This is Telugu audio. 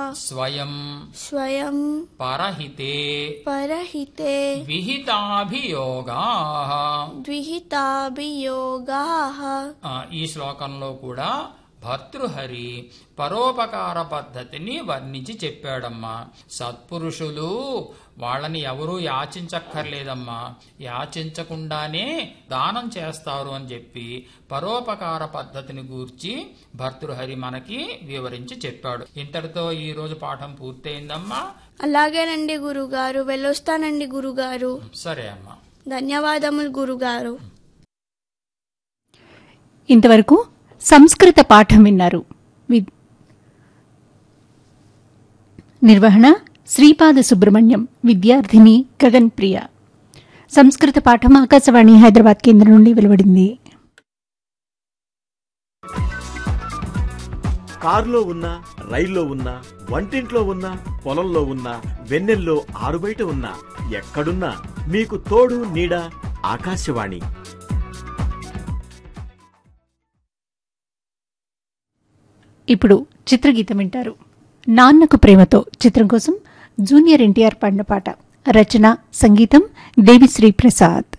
స్వయం స్వయం పరహితే పరహితే విహితాభియోగా ద్విహితాభియోగా ఈ శ్లోకంలో కూడా భర్తృహరి పరోపకార పద్ధతిని వర్ణించి చెప్పాడమ్మా సత్పురుషులు వాళ్ళని ఎవరూ యాచించక్కర్లేదమ్మా యాచించకుండానే దానం చేస్తారు అని చెప్పి పరోపకార పద్ధతిని గూర్చి భర్తృహరి మనకి వివరించి చెప్పాడు ఇంతటితో ఈ రోజు పాఠం పూర్తయిందమ్మా అలాగేనండి గురుగారు వెళ్ళొస్తానండి గురుగారు సరే అమ్మా ధన్యవాదములు గురుగారు ఇంతవరకు సంస్కృత పాఠం విన్నారు వి- నిర్వహణ శ్రీపాద సుబ్రహ్మణ్యం విద్యార్థిని గగన్ ప్రియ సంస్కృత పాఠం ఆకాశవాణి హైదరాబాద్ కేంద్రం నుండి వెలువడింది కారులో ఉన్నా రైల్లో ఉన్నా వంటింట్లో ఉన్నా పొలంలో ఉన్నా వెన్నెల్లో ఆరుబయట ఉన్నా ఎక్కడున్నా మీకు తోడు నీడ ఆకాశవాణి ఇప్పుడు చిత్రగీతం వింటారు నాన్నకు ప్రేమతో చిత్రం కోసం జూనియర్ ఎన్టీఆర్ పాడిన పాట రచన సంగీతం దేవిశ్రీ ప్రసాద్